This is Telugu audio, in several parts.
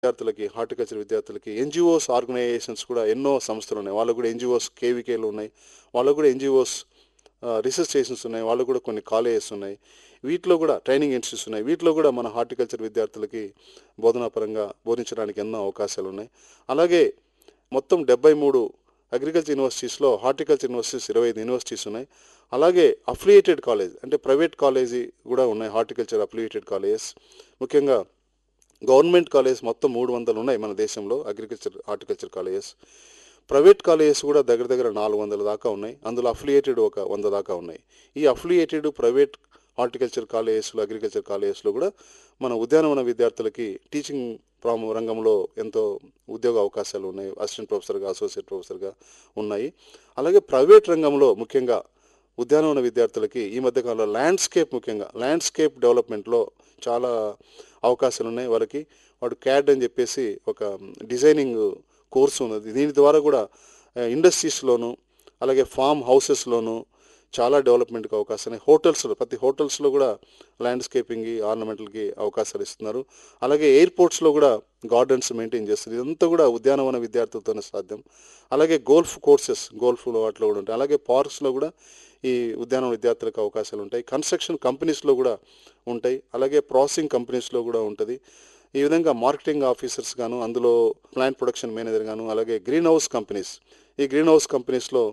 విద్యార్థులకి హార్టికల్చర్ విద్యార్థులకి ఎన్జిఓస్ ఆర్గనైజేషన్స్ కూడా ఎన్నో సంస్థలు ఉన్నాయి వాళ్ళకు కూడా ఎన్జిఓస్ కేవీకేలు ఉన్నాయి వాళ్ళకు కూడా ఎన్జిఓస్ రీసెర్చ్ స్టేషన్స్ ఉన్నాయి వాళ్ళకు కూడా కొన్ని కాలేజెస్ ఉన్నాయి వీటిలో కూడా ట్రైనింగ్ ఇన్స్టిట్యూట్స్ ఉన్నాయి వీటిలో కూడా మన హార్టికల్చర్ విద్యార్థులకి బోధనాపరంగా బోధించడానికి ఎన్నో అవకాశాలు ఉన్నాయి అలాగే మొత్తం డెబ్బై మూడు అగ్రికల్చర్ యూనివర్సిటీస్లో హార్టికల్చర్ యూనివర్సిటీస్ ఇరవై ఐదు యూనివర్సిటీస్ ఉన్నాయి అలాగే అఫిలియేటెడ్ కాలేజ్ అంటే ప్రైవేట్ కాలేజీ కూడా ఉన్నాయి హార్టికల్చర్ అఫిలియేటెడ్ కాలేజెస్ ముఖ్యంగా గవర్నమెంట్ కాలేజ్ మొత్తం మూడు వందలు ఉన్నాయి మన దేశంలో agriculture horticulture colleges private colleges కూడా దగ్గర దగ్గర నాలుగు వందల దాకా ఉన్నాయి అందులో అఫిలియేటెడ్ ఒక వంద దాకా ఉన్నాయి ఈ అఫిలియేటెడ్ ప్రైవేట్ హార్టికల్చర్ కాలేజెస్లో అగ్రికల్చర్ కాలేజెస్లో కూడా మన ఉద్యానవన విద్యార్థులకి టీచింగ్ ప్రాము రంగంలో ఎంతో ఉద్యోగ అవకాశాలు ఉన్నాయి అసిస్టెంట్ ప్రొఫెసర్గా అసోసియేట్ ప్రొఫెసర్గా ఉన్నాయి అలాగే ప్రైవేట్ రంగంలో ముఖ్యంగా ఉద్యానవన విద్యార్థులకి ఈ మధ్యకాలంలో ల్యాండ్స్కేప్ ముఖ్యంగా ల్యాండ్స్కేప్ డెవలప్మెంట్లో చాలా అవకాశాలు ఉన్నాయి వాళ్ళకి వాడు క్యాడ్ అని చెప్పేసి ఒక డిజైనింగ్ కోర్సు ఉన్నది దీని ద్వారా కూడా ఇండస్ట్రీస్లోను అలాగే ఫామ్ హౌసెస్లోను చాలా డెవలప్మెంట్కి అవకాశం ఉన్నాయి హోటల్స్లో ప్రతి హోటల్స్లో కూడా ల్యాండ్స్కేపింగ్కి ఆర్నమెంటల్కి అవకాశాలు ఇస్తున్నారు అలాగే ఎయిర్పోర్ట్స్లో కూడా గార్డెన్స్ మెయింటైన్ చేస్తారు ఇదంతా కూడా ఉద్యానవన విద్యార్థులతోనే సాధ్యం అలాగే గోల్ఫ్ కోర్సెస్ గోల్ఫ్లో వాటిలో కూడా ఉంటాయి అలాగే పార్క్స్లో కూడా ఈ ఉద్యానవన విద్యార్థులకు అవకాశాలు ఉంటాయి కన్స్ట్రక్షన్ కంపెనీస్లో కూడా ఉంటాయి అలాగే ప్రాసెసింగ్ కంపెనీస్లో కూడా ఉంటుంది ఈ విధంగా మార్కెటింగ్ ఆఫీసర్స్ గాను అందులో ప్లాంట్ ప్రొడక్షన్ మేనేజర్ గాను అలాగే గ్రీన్ హౌస్ కంపెనీస్ ఈ గ్రీన్ హౌస్ కంపెనీస్లో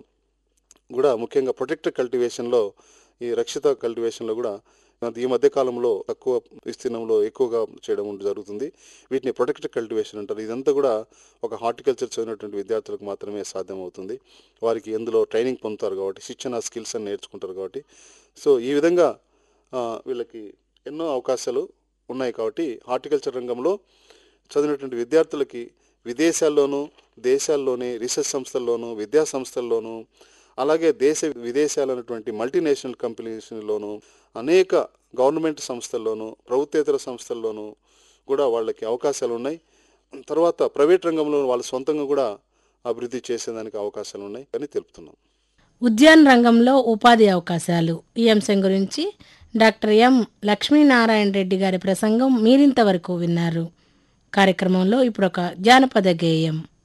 కూడా ముఖ్యంగా ప్రొటెక్టర్ కల్టివేషన్లో ఈ రక్షిత కల్టివేషన్లో కూడా ఈ మధ్య కాలంలో తక్కువ విస్తీర్ణంలో ఎక్కువగా చేయడం జరుగుతుంది వీటిని ప్రొటెక్టర్ కల్టివేషన్ అంటారు ఇదంతా కూడా ఒక హార్టికల్చర్ చదివినటువంటి విద్యార్థులకు మాత్రమే సాధ్యమవుతుంది వారికి ఎందులో ట్రైనింగ్ పొందుతారు కాబట్టి శిక్షణ స్కిల్స్ అని నేర్చుకుంటారు కాబట్టి సో ఈ విధంగా ఆ, వీళ్ళకి ఎన్నో అవకాశాలు ఉన్నాయి కాబట్టి హార్టికల్చర్ రంగంలో చదివినటువంటి విద్యార్థులకి విదేశాల్లోనూ దేశాల్లోని రీసెర్చ్ సంస్థల్లోనూ విద్యా సంస్థల్లోనూ అలాగే దేశ విదేశాలైనటువంటి మల్టీనేషనల్ కంపెనీస్లోనూ అనేక గవర్నమెంట్ సంస్థల్లోనూ ప్రభుత్వేతర సంస్థల్లోనూ కూడా వాళ్ళకి అవకాశాలు ఉన్నాయి తర్వాత ప్రైవేట్ రంగంలో వాళ్ళ సొంతంగా కూడా అభివృద్ధి చేసేదానికి అవకాశాలు ఉన్నాయి అని తెలుపుతున్నాం ఉద్యాన రంగంలో ఉపాధి అవకాశాలు ఈ అంశం గురించి డాక్టర్ ఎం లక్ష్మీనారాయణ రెడ్డి గారి ప్రసంగం మీరింతవరకు విన్నారు కార్యక్రమంలో ఇప్పుడు ఒక జానపద గేయం